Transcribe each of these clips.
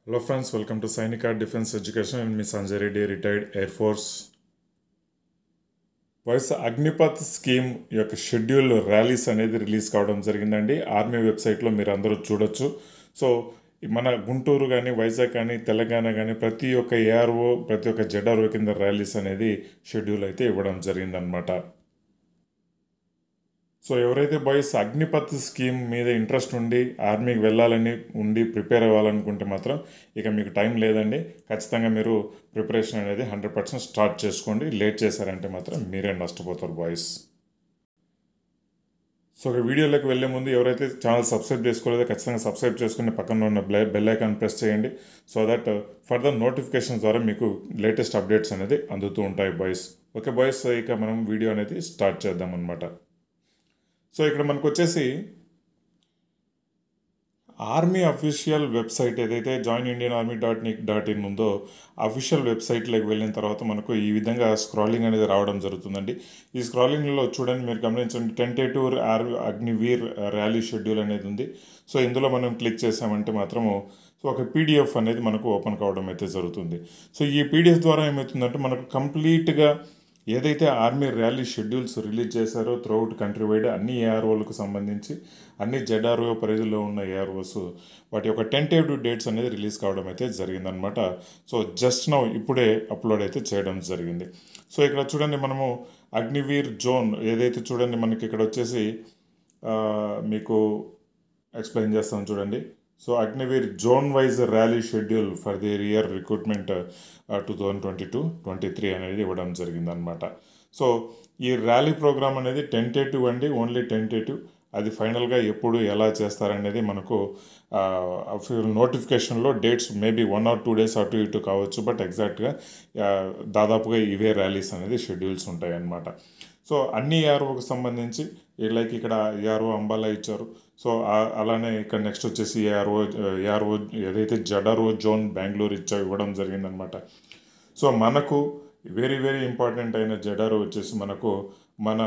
Hello friends, welcome to Sainika Defense Education and Miss Sanjay Reddy, retired Air Force. వైఎస్ Agnipath scheme యొక్క schedule rallies అనేది release కావడం జరిగిందండి army వెబ్సైట్లో మీరు అందరూ చూడొచ్చు సో మన గుంటూరు కానీ వైజాగ్ కానీ తెలంగాణ కానీ ప్రతి ఒక్క ఏఆర్ఓ ప్రతి ఒక్క జెడ్ఆర్ఓ కింద ర్యాలీస్ అనేది షెడ్యూల్ అయితే ఇవ్వడం జరిగిందనమాట సో ఎవరైతే బాయ్స్ అగ్నిపత్ స్కీమ్ మీద ఇంట్రెస్ట్ ఉండి ఆర్మీకి వెళ్ళాలని ఉండి ప్రిపేర్ అవ్వాలనుకుంటే మాత్రం ఇక మీకు టైం లేదండి ఖచ్చితంగా మీరు ప్రిపరేషన్ అనేది హండ్రెడ్ పర్సెంట్ స్టార్ట్ చేసుకోండి లేట్ చేశారంటే మాత్రం మీరే నష్టపోతారు బాయ్స్ సో ఒక వీడియోలోకి వెళ్ళే ముందు ఎవరైతే ఛానల్ సబ్స్క్రైబ్ చేసుకోలేదో ఖచ్చితంగా సబ్స్క్రైబ్ చేసుకుని పక్కన ఉన్న బ్లై బెల్ ఐకాన్ ప్రెస్ చేయండి సో దట్ ఫర్దర్ నోటిఫికేషన్ ద్వారా మీకు లేటెస్ట్ అప్డేట్స్ అనేది అందుతూ ఉంటాయి బాయ్స్ ఓకే బాయ్స్ ఇక మనం వీడియో అనేది స్టార్ట్ చేద్దాం అనమాట సో ఇక్కడ మనకు వచ్చేసి ఆర్మీ అఫీషియల్ వెబ్సైట్ ఏదైతే join Indian army dot nic dot in ఉందో అఫీషియల్ వెబ్సైట్లోకి వెళ్ళిన తర్వాత మనకు ఈ విధంగా స్క్రాలింగ్ అనేది రావడం జరుగుతుందండి ఈ స్క్రాలింగ్లో చూడండి మీరు గమనించండి tentative or Agniveer rally schedule అనేది ఉంది సో ఇందులో మనం క్లిక్ చేసామంటే మాత్రము సో ఒక పీడిఎఫ్ అనేది మనకు ఓపెన్ కావడం అయితే జరుగుతుంది సో ఈ పీడిఎఫ్ ద్వారా ఏమవుతుందంటే మనకు కంప్లీట్గా ఏదైతే ఆర్మీ ర్యాలీ షెడ్యూల్స్ రిలీజ్ చేశారో త్రూఅవుట్ కంట్రీ వైడ్ అన్ని ఏఆర్ఓలకు సంబంధించి అన్ని జెడ్ఆర్ఓ పరిధిలో ఉన్న ఏఆర్ఓస్ వాటి యొక్క టెంటేటివ్ డేట్స్ అనేది రిలీజ్ కావడం అయితే జరిగిందనమాట సో జస్ట్ నౌ ఇప్పుడే అప్లోడ్ అయితే చేయడం జరిగింది సో ఇక్కడ చూడండి మనము అగ్నివీర్ జోన్ ఏదైతే చూడండి మనకి ఇక్కడ వచ్చేసి మీకు ఎక్స్ప్లెయిన్ చేస్తాం చూడండి so Agniveer zone wise rally schedule for the year recruitment two thousand twenty two twenty three అనేది ఇవ్వడం జరిగిందనమాట సో ఈ ర్యాలీ ప్రోగ్రామ్ అనేది టెంటేటివ్ అండి ఓన్లీ టెంటేటివ్ అది ఫైనల్గా ఎప్పుడు ఎలా చేస్తారనేది మనకు నోటిఫికేషన్లో dates maybe one or two days అటు ఇటు కావచ్చు బట్ ఎగ్జాక్ట్గా దాదాపుగా ఇవే ర్యాలీస్ అనేది షెడ్యూల్స్ ఉంటాయి అన్నమాట సో అన్ని ఏఆర్ఓకి సంబంధించి లైక్ ఇక్కడ ఏఆర్ఓ అంబాలా ఇచ్చారు సో అలానే ఇక్కడ నెక్స్ట్ వచ్చేసి ఏఆర్ఓ ఏఆర్ఓ ఏదైతే జడర్ఓ జోన్ బెంగళూరు ఇచ్చా ఇవ్వడం జరిగిందనమాట సో మనకు వెరీ వెరీ ఇంపార్టెంట్ అయిన జడారో వచ్చేసి మనకు మన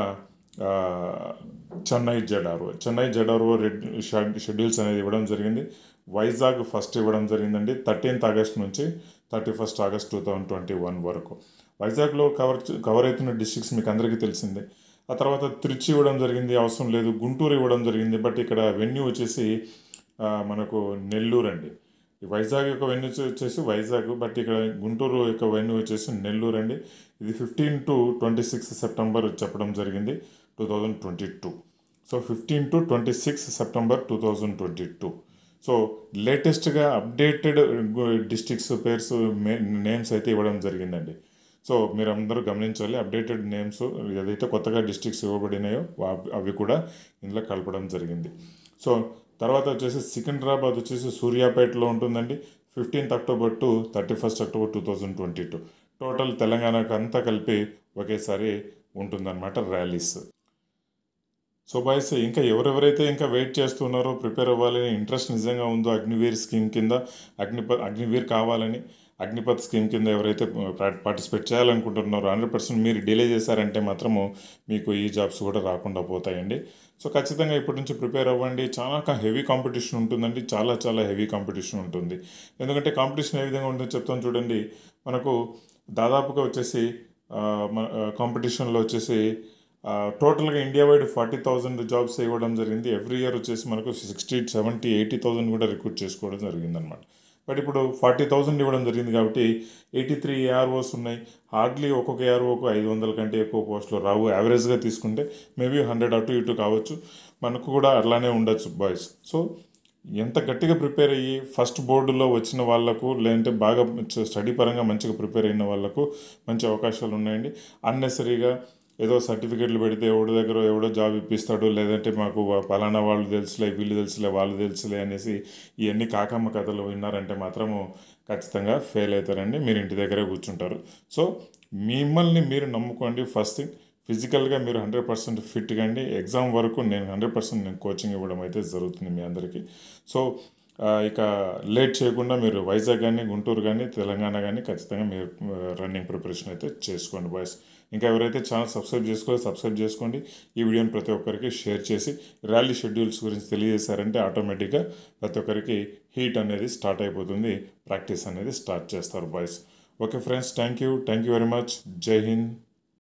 చెన్నై జడారో చెన్నై జడారో రెడ్ షెడ్యూల్స్ అనేది ఇవ్వడం జరిగింది వైజాగ్ ఫస్ట్ ఇవ్వడం జరిగిందండి థర్టీన్త్ ఆగస్ట్ నుంచి thirty first August two thousand twenty one వరకు వైజాగ్లో కవర్ కవర్ అవుతున్న డిస్ట్రిక్ట్స్ మీకు అందరికీ తెలిసిందే ఆ తర్వాత తిరుచి ఇవ్వడం జరిగింది అవసరం లేదు గుంటూరు ఇవ్వడం జరిగింది బట్ ఇక్కడ వెన్యూ వచ్చేసి మనకు నెల్లూరు అండి వైజాగ్ యొక్క వెన్యూ వచ్చేసి వైజాగ్ బట్ ఇక్కడ గుంటూరు యొక్క వెన్యూ వచ్చేసి నెల్లూరు అండి ఇది fifteen to twenty six September చెప్పడం జరిగింది two thousand twenty two so fifteen to twenty six September two thousand twenty two so లేటెస్ట్గా అప్డేటెడ్ డిస్ట్రిక్ట్స్ పేర్స్ నేమ్స్ అయితే ఇవ్వడం జరిగిందండి సో మీరు అందరూ గమనించాలి అప్డేటెడ్ నేమ్స్ ఏదైతే కొత్తగా డిస్ట్రిక్ట్స్ ఇవ్వబడినాయో అవి కూడా ఇందులో కలపడం జరిగింది సో తర్వాత వచ్చేసి సికింద్రాబాద్ వచ్చేసి సూర్యాపేటలో ఉంటుందండి fifteenth October to thirty first October two thousand twenty two total తెలంగాణకు అంతా కలిపి ఒకేసారి ఉంటుందన్నమాట ర్యాలీస్ సో బాయ్స్ ఇంకా ఎవరెవరైతే ఇంకా వెయిట్ చేస్తున్నారో ప్రిపేర్ అవ్వాలని ఇంట్రెస్ట్ నిజంగా ఉందో అగ్నివీర్ స్కీమ్ కింద అగ్నిప అగ్నివీర్ కావాలని అగ్నిపత్ స్కీమ్ కింద ఎవరైతే పార్టిసిపేట్ చేయాలనుకుంటున్నారో హండ్రెడ్ పర్సెంట్ మీరు డిలే చేశారంటే మాత్రము మీకు ఈ జాబ్స్ కూడా రాకుండా పోతాయండి సో ఖచ్చితంగా ఇప్పటి నుంచి ప్రిపేర్ అవ్వండి చాలా హెవీ కాంపిటీషన్ ఉంటుందండి చాలా చాలా హెవీ కాంపిటీషన్ ఉంటుంది ఎందుకంటే కాంపిటీషన్ ఏ విధంగా ఉంటుందో చెప్తాను చూడండి మనకు దాదాపుగా వచ్చేసి కాంపిటీషన్లో వచ్చేసి టోటల్గా India wide forty thousand jobs ఇవ్వడం జరిగింది ఎవ్రీ ఇయర్ వచ్చేసి మనకు సిక్స్టీ సెవెంటీ ఎయిటీ థౌజండ్ కూడా రిక్రూట్ చేసుకోవడం జరిగిందనమాట బట్ ఇప్పుడు ఫార్టీ థౌజండ్ ఇవ్వడం జరిగింది కాబట్టి ఎయిటీ త్రీ ఏఆర్ఓస్ ఉన్నాయి హార్డ్లీ ఒక్కొక్క ఏఆర్ఓకు ఐదు వందల కంటే ఎక్కువ పోస్టులు రావు యావరేజ్గా తీసుకుంటే మేబీ హండ్రెడ్ అటు ఇటు కావచ్చు మనకు కూడా అట్లానే ఉండొచ్చు బాయ్స్ సో ఎంత గట్టిగా ప్రిపేర్ అయ్యి ఫస్ట్ బోర్డులో వచ్చిన వాళ్ళకు లేదంటే బాగా స్టడీ పరంగా మంచిగా ప్రిపేర్ అయిన వాళ్ళకు మంచి అవకాశాలు ఉన్నాయండి అన్నెసరీగా ఏదో సర్టిఫికెట్లు పెడితే ఎవడి దగ్గర ఎవడో జాబ్ ఇప్పిస్తాడు లేదంటే మాకు పలానా వాళ్ళు తెలుసులే వీళ్ళు తెలుసులే వాళ్ళు తెలుసులే అనేసి ఇవన్నీ కాకమ్మ కథలు విన్నారంటే మాత్రము ఖచ్చితంగా ఫెయిల్ అవుతారండి మీరు ఇంటి దగ్గరే కూర్చుంటారు సో మిమ్మల్ని మీరు నమ్ముకోండి ఫస్ట్ థింగ్ ఫిజికల్గా మీరు హండ్రెడ్ పర్సెంట్ ఫిట్ కండి ఎగ్జామ్ వరకు నేను హండ్రెడ్ పర్సెంట్ నేను కోచింగ్ ఇవ్వడం అయితే జరుగుతుంది మీ అందరికీ సో ఆ, ఇక లేట్ చేయకుండా మీరు వైజాగ్ కానీ గుంటూరు కానీ తెలంగాణ కానీ ఖచ్చితంగా మీరు రన్నింగ్ ప్రిపరేషన్ అయితే చేసుకోండి బాయ్స్ ఇంకా ఎవరైతే ఛానల్ సబ్స్క్రైబ్ చేసుకోవాలో సబ్స్క్రైబ్ చేసుకోండి ఈ వీడియోని ప్రతి ఒక్కరికి షేర్ చేసి ర్యాలీ షెడ్యూల్స్ గురించి తెలియజేశారంటే ఆటోమేటిక్గా ప్రతి ఒక్కరికి హీట్ అనేది స్టార్ట్ అయిపోతుంది ప్రాక్టీస్ అనేది స్టార్ట్ చేస్తారు boys okay friends thank you thank you very much Jai Hind